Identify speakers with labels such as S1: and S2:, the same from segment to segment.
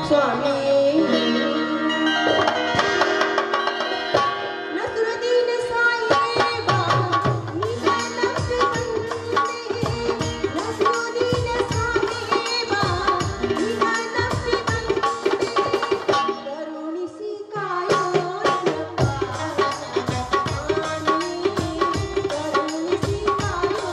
S1: ಸ್ವಾಮಿ ನಸುರದೀನ ಸಾಯಿಬಾ ನಿಜನಕ್ಕೆ ಬಂದೆ ನಸುರದೀನ ಸಾಯಿಬಾ ನಿಜನಕ್ಕೆ ಬಂದೆ ಕರುಣಿಸಿ ಕಾಯೋ ಕರುಣಿಸಿ ಕಾಯೋ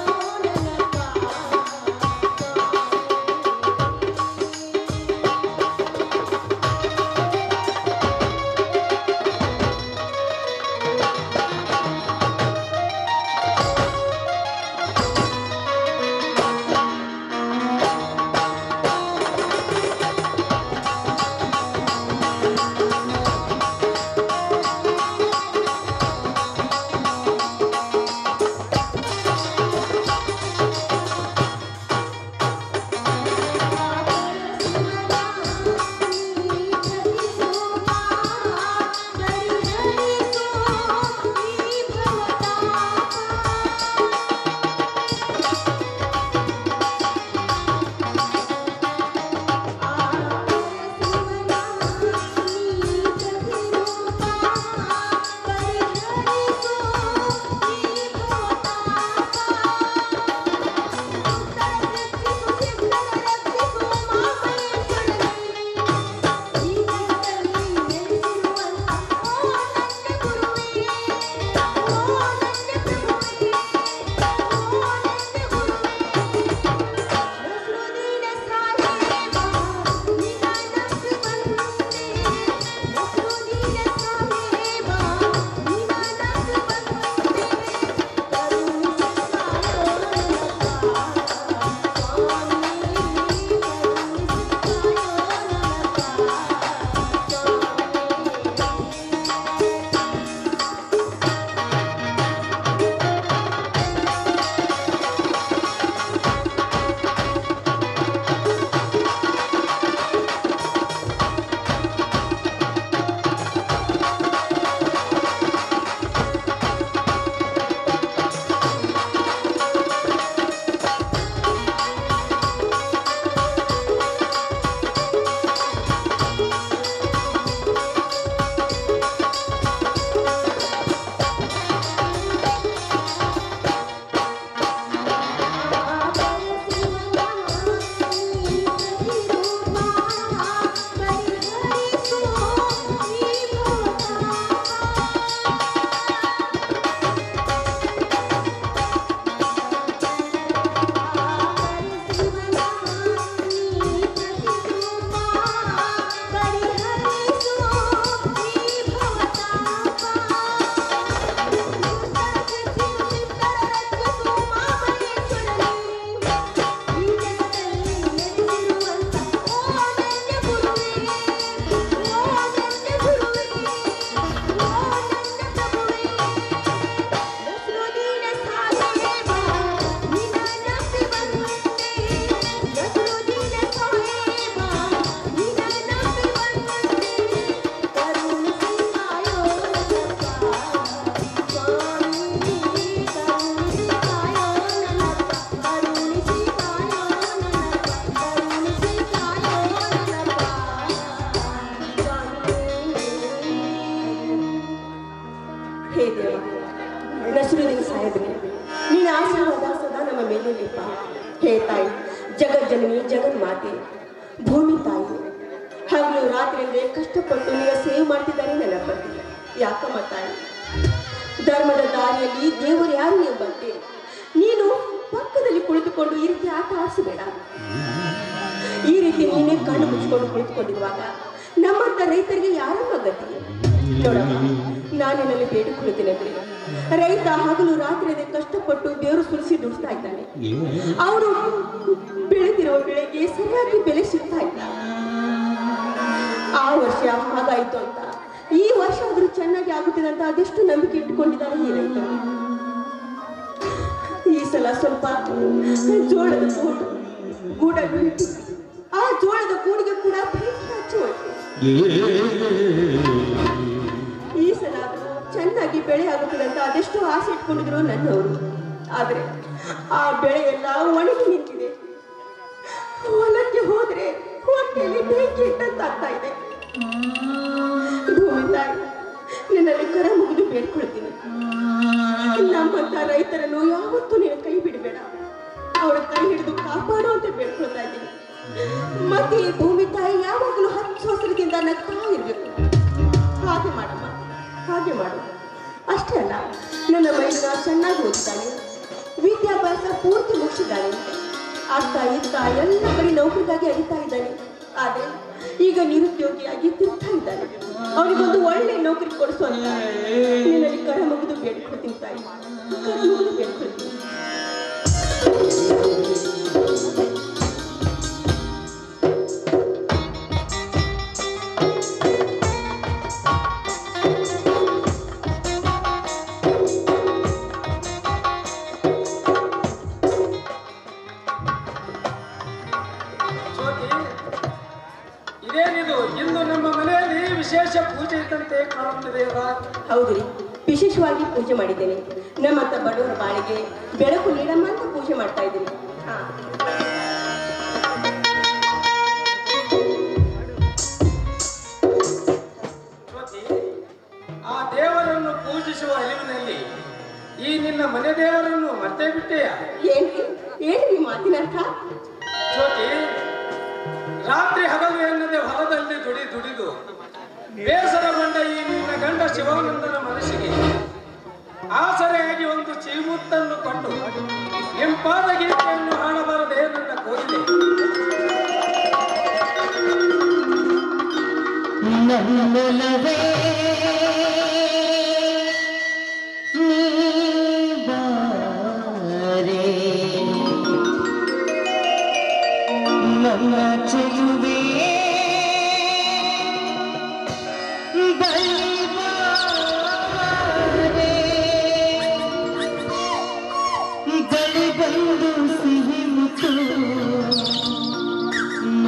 S1: ಹೇ ದೇವ ನಸರುದ್ದೀನ್ ಸಾಹೇಬ್ರೆ ನಿನ್ನ ಆಶೀರ್ವಾದ ಸದಾ ನಮ್ಮ ಮೇಲಿರಲಿಪ್ಪ ಹೇ ತಾಯಿ ಜಗಜ್ಜನನಿ ಜಗನ್ಮಾತೆ ಭೂಮಿ ತಾಯಿ ಹಗಲು ರಾತ್ರಿ ಅಂದ್ರೆ ಕಷ್ಟಪಟ್ಟು ನಿನ್ನ ಸೇವೆ ಮಾಡ್ತಿದ್ದಾರೆ ನನ್ನ ಪತಿ ಯಾಕಮ್ಮ ತಾಯಿ ಧರ್ಮದ ದಾರಿಯಲ್ಲಿ ದೇವರು ಯಾರು ಎಂಬಂತೆ ನೀನು ಪಕ್ಕದಲ್ಲಿ ಕುಳಿತುಕೊಂಡು ಈ ರೀತಿ ಆಟ ಆಡಿಸಬೇಡ ಈ ರೀತಿ ನೀನೇ ಕಣ್ಣು ಮುಚ್ಕೊಂಡು ಕುಳಿತುಕೊಂಡಿರುವಾಗ ನಮ್ಮಂತ ರೈತರಿಗೆ ಯಾರಮ್ಮ ಗತಿ ನೋಡಮ್ಮ ನಾನು ನಿನ್ನಲ್ಲಿ ಬೇಡಿಕೊಳ್ಳುತ್ತೇನೆ ಅಂದ್ರೆ ರೈತ ಹಗಲು ರಾತ್ರಿ ಅದೇ ಕಷ್ಟಪಟ್ಟು ಬೇರು ಸುರಿಸಿ ದುಡಿಸ್ತಾ ಇದ್ದಾನೆ ಅವರು ಬೆಳೆದಿರುವ ಬೆಳೆಗೆ ಸರಿಯಾಗಿ ಬೆಲೆ ಸಿಗ್ತಾ ಇಲ್ಲ ಆ ವರ್ಷ ಹಾಗಾಯ್ತು ಅಂತ ಈ ವರ್ಷ ಆದ್ರೂ ಚೆನ್ನಾಗಿ ಆಗುತ್ತದೆ ಅಂತ ಅದೆಷ್ಟು ನಂಬಿಕೆ ಇಟ್ಟುಕೊಂಡಿದ್ದಾನೆ ಈ ರೈತ ಈ ಸಲ ಸ್ವಲ್ಪ ಜೋಳದ ಗೂಡು ಗೂಡ ಬೀಳ್ತು ಆ ಜೋಳದ ಗೂಡಿಗೆ ಕೂಡ ಬೆಂಕಿ ಹಚ್ಚಿ ಹೋಯ್ತು ಈ ಸಲ ಆದ್ರೂ ಚೆನ್ನಾಗಿ ಬೆಳೆ ಆಗುತ್ತದೆ ಅಂತ ಅದೆಷ್ಟು ಆಸೆ ಇಟ್ಕೊಂಡಿದ್ರು ನನ್ನವರು ಆದ್ರೆ ಆ ಬೆಳೆ ಎಲ್ಲ ಒಣಗಿ ನಿಂತಿದೆ ಹೊಲಕ್ಕೆ ಹೋದ್ರೆ ಹೊಟ್ಟೆ ಹೊಟ್ಟೆಯಲ್ಲಿ ಬೆಂಕಿ ಇಟ್ಟಂತಾಗ್ತಾ ಇದೆ ಭೂಮಿ ತಾಯಿ ನಿನ್ನಲ್ಲಿ ಕರ ಮುಗಿದು ಬೇಡ್ಕೊಳ್ತೀನಿ ನಮ್ಮಂತ ರೈತರನ್ನು ಯಾವತ್ತೂ ನೀನು ಕೈ ಬಿಡಬೇಡ ಅವರ ಕೈ ಹಿಡಿದು ಕಾಪಾಡು ಅಂತ ಬೇಡ್ಕೊಳ್ತಾ ಇದ್ದೀನಿ ಮತ್ತೆ ಈ ಭೂಮಿ ತಾಯಿ ಯಾವಾಗಲೂ ಹಚ್ಚ ಹಸಿರದಿಂದ ನಗ್ತಾ ಇರ್ಬೇಕು ಹಾಗೆ ಮಾಡಮ್ಮ ಹಾಗೆ ಮಾಡು ಅಷ್ಟೇ ಅಲ್ಲ ನನ್ನ ಮೈದ ಚೆನ್ನಾಗಿ ಓದಿದ್ದಾನೆ ವಿದ್ಯಾಭ್ಯಾಸ ಪೂರ್ತಿ ಮುಗಿಸಿದ್ದಾನೆ ಅತ್ತ ಇತ್ತ ಎಲ್ಲ ಕಡೆ ನೌಕರಿಗಾಗಿ ಅರಿತಾ ಇದ್ದಾನೆ ಆದ್ರೆ ಈಗ ನಿರುದ್ಯೋಗಿಯಾಗಿ ತಿಂತಾ ಇದ್ದಾನೆ ಅವನಿಗೊಂದು ಒಳ್ಳೆ ನೌಕರಿ ಕೊಡಿಸು ಅಂತ ನಿನ್ನಲ್ಲಿ ಕರ ಮುಗಿದು ಬೇಡ್ಕೊಳ್ತೀನಿ ತಾಯಿ ಕರ ಮುಗಿದು ಬೇಡ್ಕೊಳ್ತೀನಿ
S2: ಜ್ಯೋತಿ ಇದೇನಿದು ಇಂದು ನಮ್ಮ ಮನೆಯಲ್ಲಿ ವಿಶೇಷ ಪೂಜೆ ಇದ್ದಂತೆ ಕಾಣುತ್ತಿದೆ ಅಲ್ಲ
S1: ಹೌದು ರೀ ವಿಶೇಷವಾಗಿ ಪೂಜೆ ಮಾಡಿದ್ದೇನೆ ನಮ್ಮತ್ತ ಬಡವರ ಬಾಳಿಗೆ ಬೆಳಕು ನೀಡಮ್ಮ ಅಂತ ಪೂಜೆ ಮಾಡ್ತಾ ಇದ್ದೀನಿ ಹಾ
S2: ಜ್ಯೋತಿ ಆ ದೇವರನ್ನು ಪೂಜಿಸುವ ಅರಿವಿನಲ್ಲಿ ಈ ನಿನ್ನ ಮನೆ ದೇವರನ್ನು ಮರ್ತೇ ಬಿಟ್ಟೆಯ
S1: ಏನ್ರಿ ಏನ್ರಿ ಮಾತಿನ ಅರ್ಥ
S2: ಜ್ಯೋತಿ ರಾತ್ರಿ ಹಗಲು ಎನ್ನದೆ ಹೊಲದಲ್ಲಿ ದುಡಿ ದುಡಿದು ಬೇಸರಗೊಂಡ ಈ ನಿನ್ನ ಗಂಡ ಶಿವಾನಂದನ ಮನಸ್ಸಿಗೆ ಆಸರೆಯಾಗಿ ಒಂದು ಚೀಮುತ್ತನ್ನು ಕೊಟ್ಟು ಇಂಪಾದ ಗೀತೆಯನ್ನು ಹಾಡಬಾರದೆ ನನ್ನ ಕೋರಿದೆ
S3: ನನ್ನೊಲವೇ ನೀಬಾರೆ ನನ್ನ ಚೆಲುವೆ ಬಳಿಬಾರೆ. ಬಳಿ ಬಂದು ಸಿಹಿ ಮುತ್ತು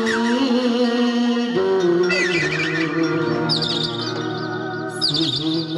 S3: ನೀಡು ಸಿಹಿ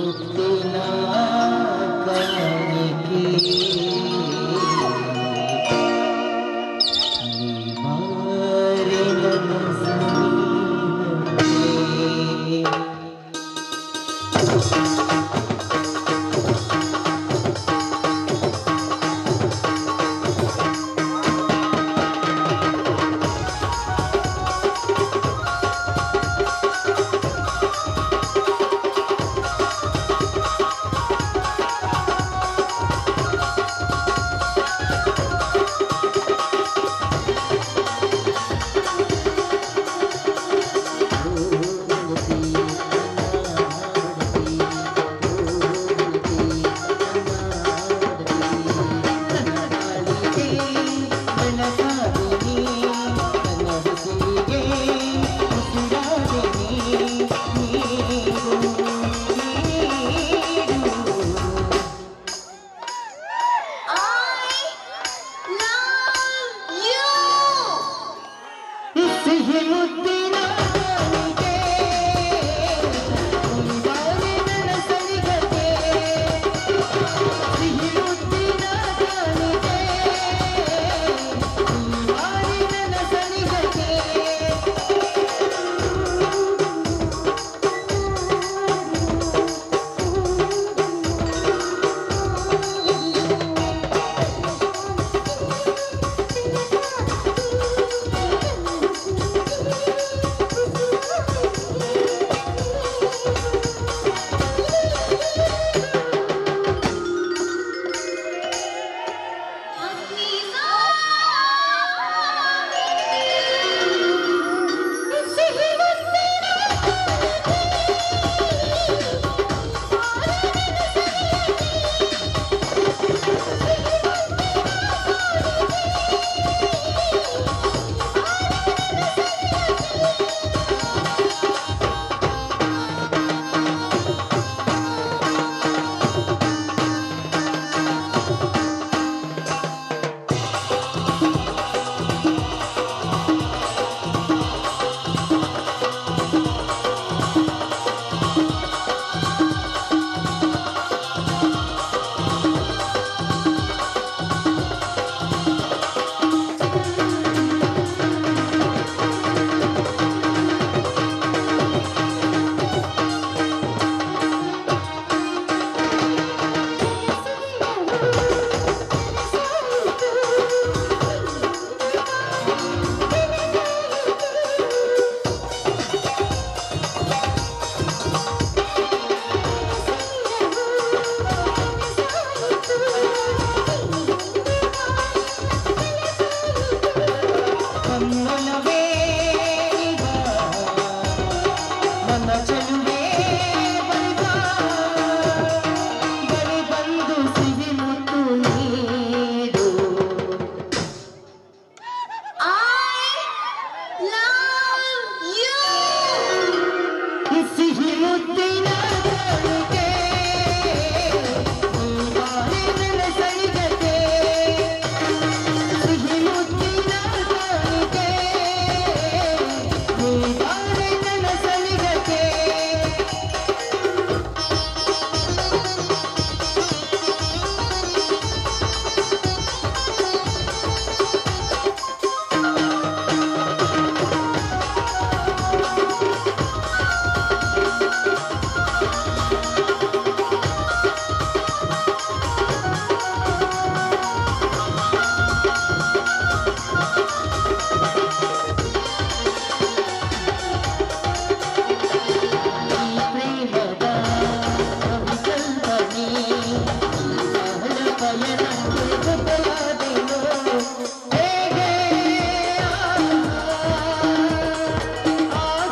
S3: ನನ್ನ ಚೆಲುವೆ ಬರಿಬಾ ಬಳಿ ಬಂದು ಸಿಹಿ ಮುತ್ತು ನೀಡು ಸಿಹಿ ಮುತ್ತಿನ ಕಾಣಿಕೆ ನೀವಾರೆ ನನ್ನ ಸಣಿಗತೆ ಸಿಹಿ ಮುತ್ತಿನ ಕಾಣಿಕೆ ನೀವಾರೆ ನನ್ನ ಸಣಿಗತೆ ಈ ಪ್ರೇಮದ ಅವಿಕಲ್ಪನೆ ಸಹಜ ಪಯಣಕ್ಕೆ ಜೊತೆಯಾದೆನು ಹೇಗೆ ಆಗ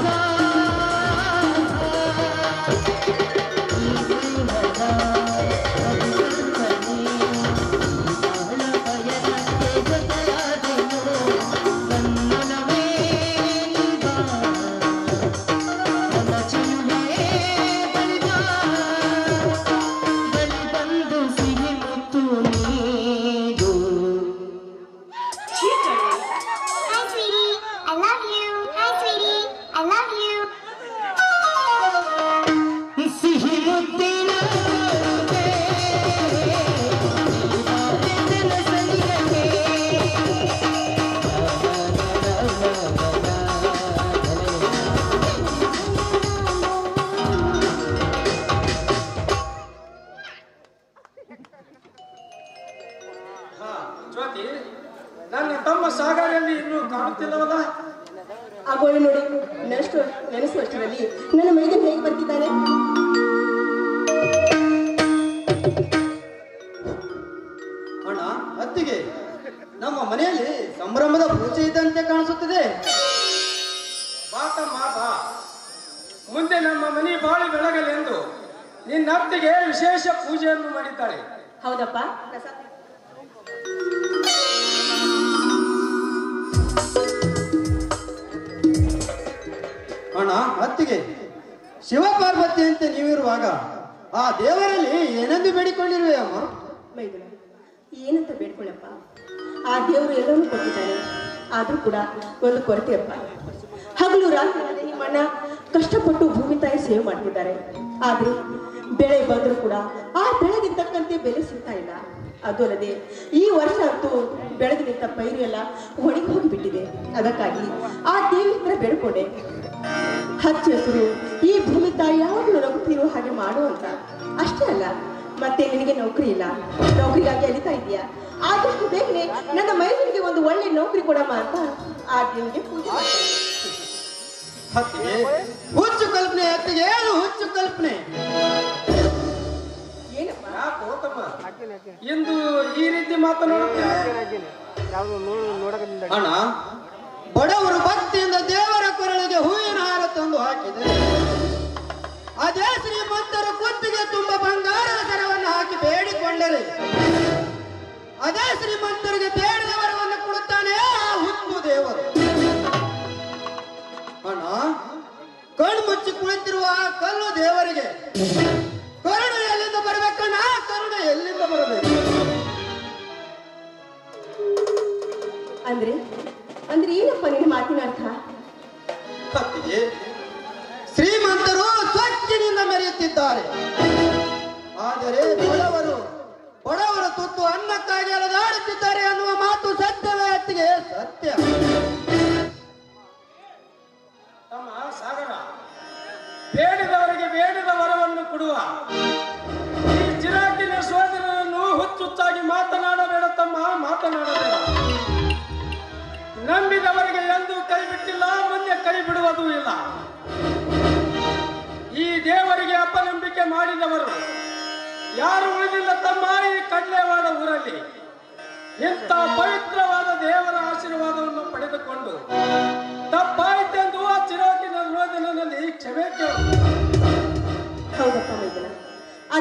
S3: ಈ ಪ್ರೇಮದ ಅವಿಕಲ್ಪನೆ ಸಹಜ ಪಯಣಕ್ಕೆ ಜೊತೆಯಾದೆನು ನನ್ನೊಲವೇ ನೀ ಬಾ ನನ್ನ ಚೆಲುವೆ ಬಲಿಬಾ ಬಲಿ ಬಂದು ಸಿಹಿ ಮುತ್ತು ನೀಡು
S4: Hi, sweetie. I love you. Hi, sweetie. I love you.
S3: ಸಿಹಿ ಮುತ್ತಿನ ಕಾಣಿಕೆ, ನಿನ್ನ ಸನಿಹಕ್ಕೆ.
S2: ಹಾ ಜ್ಯೋತಿ ನನ್ನ ತಮ್ಮ ಸಾಗರಲ್ಲಿ ಇನ್ನೂ ಕಾಣುತ್ತಿಲ್ಲವಲ್ಲ
S1: ಆಗೋಳು ನೋಡಿ ನೆನಸು ನೆನೆಸುವಷ್ಟರಲ್ಲಿ ನನ್ನ ಮೈಗೆ ಹೇಗೆ ಬರ್ತಿದ್ದಾನೆ
S5: ಅಣ್ಣ ಅತ್ತಿಗೆ ನಮ್ಮ ಮನೆಯಲ್ಲಿ ಸಂಭ್ರಮದ ಪೂಜೆ ಇದ್ದಂತೆ ಕಾಣಿಸುತ್ತದೆ
S2: ಬಾತಮ್ಮ ಬಾ ಮುಂದೆ ನಮ್ಮ ಮನೆ ಬಾಳಿ ಬೆಳಗಲೆಂದು ನಿನ್ನ ಅತ್ತಿಗೆ ವಿಶೇಷ ಪೂಜೆಯನ್ನು ಮಾಡಿದ್ದಾಳೆ
S1: ಹೌದಪ್ಪ
S5: ಅಣ್ಣ ಅತ್ತಿಗೆ ಶಿವ ಪಾರ್ವತಿಯಂತೆ ನೀವಿರುವಾಗ ಆ ದೇವರಲ್ಲಿ ಏನೆಂದು ಬೇಡಿಕೊಂಡಿರುವೆ ಅಮ್ಮ
S1: ಮೈದುನ ಏನಂತ ಬೇಡ್ಕೊಳ್ಳಪ್ಪ ಆ ದೇವರು ಎಲ್ಲವನ್ನೂ ಕೊಟ್ಟಿದ್ದಾನೆ ಆದ್ರೂ ಕೂಡ ಒಂದು ಕೊರತೆಯಪ್ಪ ಹಗಲು ರಾತ್ರಿ ಅಲ್ಲದೆ ನಿಮ್ಮಣ್ಣ ಕಷ್ಟಪಟ್ಟು ಭೂಮಿ ತಾಯಿ ಸೇವೆ ಮಾಡ್ತಿದ್ದಾರೆ ಆದ್ರೆ ಬೆಳೆ ಬಂದರೂ ಕೂಡ ಆ ಬೆಳೆಗೆ ತಕ್ಕಂತೆ ಬೆಲೆ ಸಿಗ್ತಾ ಇಲ್ಲ ಅದು ಅಲ್ಲದೆ ಈ ವರ್ಷ ಅಂತೂ ಬೆಳೆದು ನಿಂತ ಪೈರು ಎಲ್ಲ ಒಣಗಿ ಹೋಗಿಬಿಟ್ಟಿದೆ ಅದಕ್ಕಾಗಿ ಆ ದೇವಿ ಹತ್ರ ಬೇಡ್ಕೊಂಡೆ ಹಚ್ಚ ಹಸಿರು ಈ ಭೂಮಿ ತಾಯಿ ಯಾವಾಗಲೂ ನಗುತ್ತಿರೋ ಹಾಗೆ ಮಾಡು ಅಂತ ಅಷ್ಟೇ ಅಲ್ಲ ಮತ್ತೆ ನಿನಗೆ ನೌಕರಿ ಇಲ್ಲ ನೌಕರಿಗಾಗಿ ಅಲಿತಾ ಇದೆಯಾ ಆದಷ್ಟು ಬೇಗನೆ ನನ್ನ ಮೈಸೂರಿಗೆ ಒಂದು ಒಳ್ಳೆ ನೌಕರಿ ಕೊಡಮ್ಮ ಅಂತ ಆ ದೇವಿಗೆ ಪೂಜೆ ಮಾಡ್ತೇನೆ.
S5: ಅತ್ತಿಗೆ ಹುಚ್ಚು ಕಲ್ಪನೆ ಅತ್ತಿಗೆ ಏನು ಹುಚ್ಚು ಕಲ್ಪನೆ
S1: ಏನಪ್ಪ
S2: ಯಾಕೆ ಹೋತಮ್ಮ ಇಂದು ಈ ರೀತಿ ಮಾತನಾಡುತ್ತೇನೆ
S5: ಅಣ್ಣ ಬಡವರು ಭಕ್ತಿಯಿಂದ ದೇವರ ಕೊರಳಿಗೆ ಹೂವಿನ ಹಾರ ತಂದು ಹಾಕಿದರೆ ಅದೇ ಶ್ರೀಮಂತರು ಕುತ್ತಿಗೆ ತುಂಬ ಬಂಗಾರದ ಸರವನ್ನು ಹಾಕಿ ಬೇಡಿಕೊಂಡರೆ ಅದೇ ಶ್ರೀಮಂತರಿಗೆ ಬೇಡದ ವರವನ್ನು ಕೊಡುತ್ತಾನೆ ಆ ಹುಚ್ಚು ದೇವರು ಅಣ್ಣ ಕಣ್ಣು ಮುಚ್ಚಿ ಕುಳಿತಿರುವ ಆ ಕಲ್ಲು ದೇವರಿಗೆ ಕರುಣೆ ಎಲ್ಲಿಂದ ಬರಬೇಕಣ್ಣ ಕರುಣೆ ಎಲ್ಲಿಂದ ಬರಬೇಕು
S1: ಅಂದ್ರೆ ಅಂದ್ರೆ ಏನಪ್ಪ ನಿನ್ನ ಮಾತಿನ ಅರ್ಥ
S5: ಕತ್ತಿಗೆ ಶ್ರೀಮಂತರು ಸ್ವಚ್ಛನಿಂದ ಮೆರೆಯುತ್ತಿದ್ದಾರೆ ಆದರೆ ಬಡವರು ಬಡವರು ತುತ್ತು ಅನ್ನಕ್ಕಾಗಿ ಅಲದಾಡುತ್ತಿದ್ದಾರೆ ಅನ್ನುವ ಮಾತು ಸತ್ಯವೇ ಅತ್ತಿಗೆ ಸತ್ಯ
S2: ತಮ್ಮ ಸಾಗರ ಬೇಡಿದವರಿಗೆ ಬೇಡಿದ ವರವನ್ನು ಕೊಡುವ ಈ ಚಿರಾಕಿನ ಸೋದರನನ್ನು ಹುಚ್ಚುಚ್ಚಾಗಿ ಮಾತನಾಡಬೇಡ ತಮ್ಮ ಮಾತನಾಡಬೇಡ ನಂಬಿದವರಿಗೆ ಎಂದೂ ಕೈ ಬಿಟ್ಟಿಲ್ಲ ಮುಂದೆ ಕೈ ಬಿಡುವುದೂ ಇಲ್ಲ ಈ ದೇವರಿಗೆ ಅಪನಂಬಿಕೆ ಮಾಡಿದವರು ಯಾರು ಉಳಿದಿಲ್ಲ ತಮ್ಮ ಈ ಕಡ್ಲೆವಾಡ ಊರಲ್ಲಿ ಇಂಥ ಪವಿತ್ರವಾದ ದೇವರ ಆಶೀರ್ವಾದವನ್ನು ಪಡೆದುಕೊಂಡು ತಪ್ಪಾಯಿತೆಂದು ಆ ಚಿರಾಕಿನ ರೋದನಲ್ಲಿ ಕ್ಷಮೆ ಕೇಳು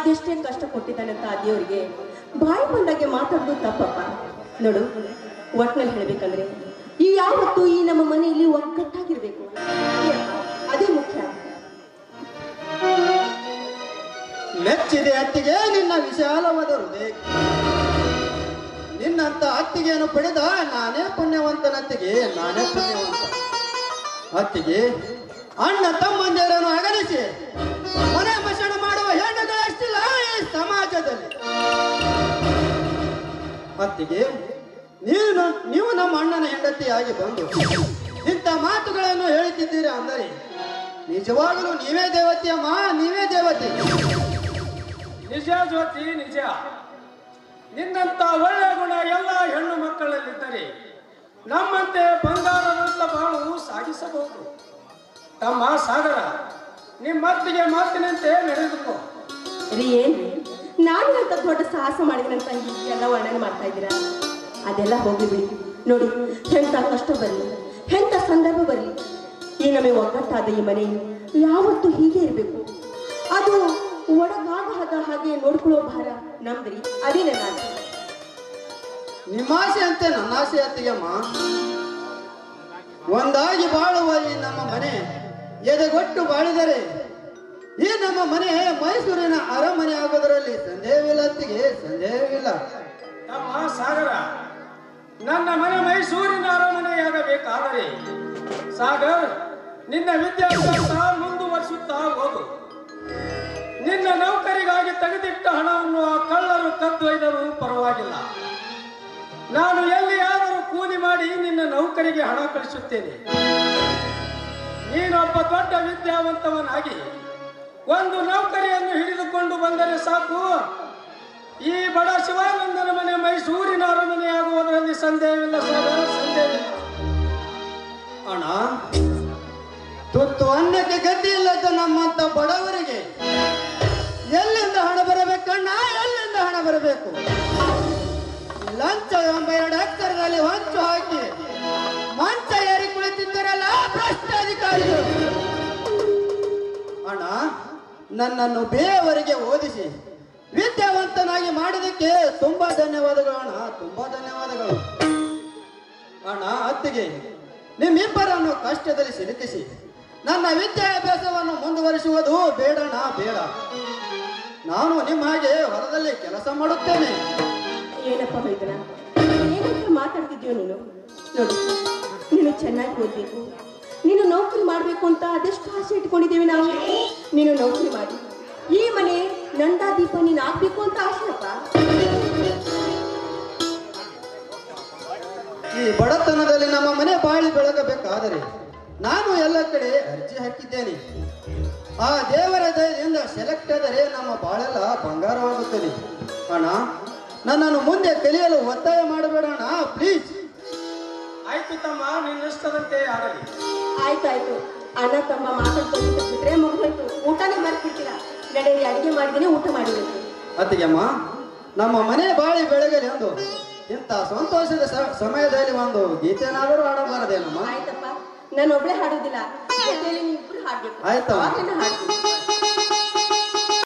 S1: ಅದೆಷ್ಟೇ ಕಷ್ಟ ಕೊಟ್ಟಿದ್ದಾನಂತ ಆ ದೇವರಿಗೆ ಬಾಯಿ ಬಂದಾಗೆ ಮಾತಾಡೋದು ತಪ್ಪಪ್ಪ ನೋಡು ಒಟ್ನಲ್ಲಿ ಹೇಳ್ಬೇಕಂದ್ರೆ ಈ ಯಾವತ್ತು ಈ ನಮ್ಮ ಮನೆಯಲ್ಲಿ ಒಗ್ಗಟ್ಟಾಗಿರ್ಬೇಕು ಅದೇ- ಅದೇ ಮುಖ್ಯ
S5: ಮೆಚ್ಚಿದೆ ಅತ್ತಿಗೆ ನಿನ್ನ ವಿಶಾಲವಾದ ಹೃದಯ ನಿನ್ನಂತ ಅತ್ತಿಗೆಯನ್ನು ಪಡೆದ ನಾನೇ ಪುಣ್ಯವಂತನತ್ತಿಗೆ ನಾನೇ ಪುಣ್ಯವಂತ ಅತ್ತಿಗೆ ಅಣ್ಣ ತಮ್ಮಂದಿರನ್ನು ಅಗಲಿಸಿ ಮನೆ ಮಶಣ ಮಾಡುವ ಹೆಣ್ಣುಗಳಷ್ಟಿಲ್ಲ ಈ ಸಮಾಜದಲ್ಲಿ ಅತ್ತಿಗೆ ನೀನು ನೀವು ನಮ್ಮ ಅಣ್ಣನ ಹೆಂಡತಿಯಾಗಿ ಬಂದು ಇಂಥ ಮಾತುಗಳನ್ನು ಹೇಳುತ್ತಿದ್ದೀರಾ ಅಂದರೆ ನಿಜವಾಗಲೂ ನೀವೇ ದೇವತೆಯಮ್ಮ ನೀವೇ ದೇವತೆ
S2: ನಿಜ ಜ್ಯೋತಿ ನಿಜ ನಿನ್ನಂತ ಒಳ್ಳೆ ಗುಣ ಎಲ್ಲ ಹೆಣ್ಣು ಮಕ್ಕಳಲ್ಲಿದ್ದರೆ ನಮ್ಮಂತೆ ಬಂಗಾರದಂತ ಬಾಳು ಸಾಗಿಸಬಹುದು ತಮ್ಮ ಸಾಗರ ನಿಮ್ಮತ್ತಿಗೆ ಮಾತಿನಂತೆ ನಡೆದುಕೋ
S1: ರೀ ಏನ್ರಿ ನಾನು ಅಂತ ದೊಡ್ಡ ಸಾಹಸ ಮಾಡಿದ್ರಂತ ಎಲ್ಲ ವರ್ಣನೆ ಮಾಡ್ತಾ ಇದ್ದೀರಾ ಅದೆಲ್ಲ ಹೋಗ್ಲಿ ಬಿಡಿ ನೋಡಿ ಎಂಥ ಕಷ್ಟ ಬರಲಿ ಎಂಥ ಸಂದರ್ಭ ಬರಲಿ ಈ ನಮಗೆ ಒಗ್ಗಟ್ಟಾದ ಈ ಮನೆ ಯಾವತ್ತೂ ಹೀಗೆ ಇರಬೇಕು ಅದು ಒಡಗಾಗದ ಹಾಗೆ ನೋಡ್ಕೊಳ್ಳೋ ಭಾರ ನಮ್ದ್ರಿ ಅದೇ ನನ್ನ ಆಸೆ.
S5: ನಿಮ್ಮ ಆಸೆ ಅಂತೆ ನನ್ನ ಆಸೆ ಅತ್ತಿಗೆಮ್ಮ ಒಂದಾಗಿ ಬಾಳುವ ಈ ನಮ್ಮ ಮನೆ ಎದೆಗೊಟ್ಟು ಬಾಳಿದರೆ ಈ ನಮ್ಮ ಮನೆ ಮೈಸೂರಿನ ಅರಮನೆ ಆಗೋದರಲ್ಲಿ ಸಂದೇಹವಿಲ್ಲ ಅತ್ತಿಗೆ ಸಂದೇಹವಿಲ್ಲ
S2: ತಮ್ಮ ಸಾಗರ ನನ್ನ ಮನೆ ಮೈಸೂರಿನ ಅರಮನೆಯಾಗಬೇಕಾದರೆ ಸಾಗರ್ ನಿನ್ನ ವಿದ್ಯಾಭ್ಯಾಸ ಮುಂದುವರಿಸುತ್ತಾ ಹೋಗು ನಿನ್ನ ನೌಕರಿಗಾಗಿ ತೆಗೆದಿಟ್ಟ ಹಣವನ್ನು ಆ ಕಳ್ಳರು ಕದ್ದೊಯ್ದರೂ ಪರವಾಗಿಲ್ಲ ನಾನು ಎಲ್ಲಿಯಾದರೂ ಕೂಲಿ ಮಾಡಿ ನಿನ್ನ ನೌಕರಿಗೆ ಹಣ ಕಳಿಸುತ್ತೇನೆ ನೀನೊಬ್ಬ ದೊಡ್ಡ ವಿದ್ಯಾವಂತವನಾಗಿ ಒಂದು ನೌಕರಿಯನ್ನು ಹಿಡಿದುಕೊಂಡು ಬಂದರೆ ಸಾಕು ಈ ಬಡ ಶಿವಾನಂದನ ಮನೆ ಮೈಸೂರಿನ ಅರಮನೆಯಾಗುವುದರಲ್ಲಿ ಸಂದೇಹವಿಲ್ಲ ಸೋದರ ಸಂದೇಹವಿಲ್ಲ
S5: ಅಣ್ಣ ತುತ್ತು ಅನ್ನಕ್ಕೆ ಗತಿ ಇಲ್ಲದ ನಮ್ಮಂತ ಬಡವರಿಗೆ ಎಲ್ಲಿಂದ ಹಣ ಬರಬೇಕಣ್ಣ ಎಲ್ಲಿಂದ ಹಣ ಬರಬೇಕು ಲಂಚ ಎಂಬ ಎರಡು ಅಕ್ಷರದಲ್ಲಿ ಹೊಂಚು ಹಾಕಿ ಮಂಚ ಏರಿ ಕುಳಿತಿದ್ದರಲ್ಲ ಭ್ರಷ್ಟ ಅಧಿಕಾರಿಗಳು ಅಣ್ಣ ನನ್ನನ್ನು ಬೇರೆಯವರಿಗೆ ಓದಿಸಿ ವಿದ್ಯಾವಂತನಾಗಿ ಮಾಡಿದಕ್ಕೆ ತುಂಬಾ ಧನ್ಯವಾದಗಳು ಅಣ್ಣ ತುಂಬಾ ಧನ್ಯವಾದಗಳು ಅಣ್ಣ ಅತ್ತಿಗೆ ನಿಮ್ಮಿಬ್ಬರನ್ನು ಕಷ್ಟದಲ್ಲಿ ಸಿಲುಕಿಸಿ ನನ್ನ ವಿದ್ಯಾಭ್ಯಾಸವನ್ನು ಮುಂದುವರಿಸುವುದು ಬೇಡಣ ಬೇಡ ನಾನು ನಿಮ್ಮ ಹಾಗೆ ಹೊಲದಲ್ಲಿ ಕೆಲಸ ಮಾಡುತ್ತೇನೆ
S1: ಏನಪ್ಪ ವೈದ್ಯನ ಏನಂತ ಮಾತಾಡ್ತಿದ್ಯೋ ನೀನು ನೋಡು ನೀನು ಚೆನ್ನಾಗಿ ಓದ್ಬೇಕು ನೀನು ನೌಕರಿ ಮಾಡಬೇಕು ಅಂತ ಅದೆಷ್ಟು ಆಸೆ ಇಟ್ಕೊಂಡಿದ್ದೀವಿ ನಾವು ನೀನು ನೌಕರಿ ಮಾಡಿ ಈ ಮನೆ ನಂದಾದೀಪ ನೀನು ಆಗ್ಬೇಕು ಅಂತ ಆಸೆಯಪ್ಪ
S5: ಈ ಬಡತನದಲ್ಲಿ ನಮ್ಮ ಮನೆ ಬಾಳಿ ಬೆಳಗಬೇಕಾದರೆ ನಾನು ಎಲ್ಲ ಕಡೆ ಅರ್ಜಿ ಹಾಕಿದ್ದೇನೆ ಆ ದೇವರ ದಯದಿಂದ ಸೆಲೆಕ್ಟ್ ಆದರೆ ನಮ್ಮ ಬಾಳೆಲ್ಲ ಬಂಗಾರವಾಗುತ್ತದೆ ಅಣ್ಣ ನನ್ನನ್ನು ಮುಂದೆ ಕಲಿಯಲು ಒತ್ತಾಯ ಮಾಡಬೇಡಣ್ಣ ಪ್ಲೀಸ್
S2: ಆಯ್ತು ತಮ್ಮ ನಿನ್ನಿಷ್ಟದಂತೆ ಆಗಲಿ
S1: ಆಯ್ತಾಯ್ತು ಅಣ್ಣ ತಮ್ಮ ಮಾತಾಡ್ಕೊಂಡು ಬಿಟ್ರೆ ಮುಗಿದೋಯ್ತು ಊಟನೇ ಮರ್ತ್ಬಿಡ್ತೀರಾ ನಡೆಯಲ್ಲಿ ಅಡಿಗೆ ಮಾಡಿದ್ದೀನಿ ಊಟ ಮಾಡಿದ್ದೀನಿ
S5: ಅತ್ತಿಗೆಮ್ಮ ನಮ್ಮ ಮನೆ ಬಾಳಿ ಬೆಳಗಲಿ ಎಂದು ಇಂಥ ಸಂತೋಷದ ಸ- ಸಮಯದಲ್ಲಿ ಒಂದು ಗೀತೆನಾದರೂ ಆಡಬಾರದೇನಮ್ಮ
S1: ಆಯ್ತಪ್ಪ ನಾನು ಒಬ್ಳೆ ಹಾಡೋದಿಲ್ಲ ಜೊತೆಯಲ್ಲಿ ನೀವು ಇಬ್ರು ಹಾಡ್ಬೇಕು
S5: ಆಯ್ತಮ್ಮ.
S1: ಆವಾಗ್ಲೇ ನಾ ಹಾಡ್ತೀನಿ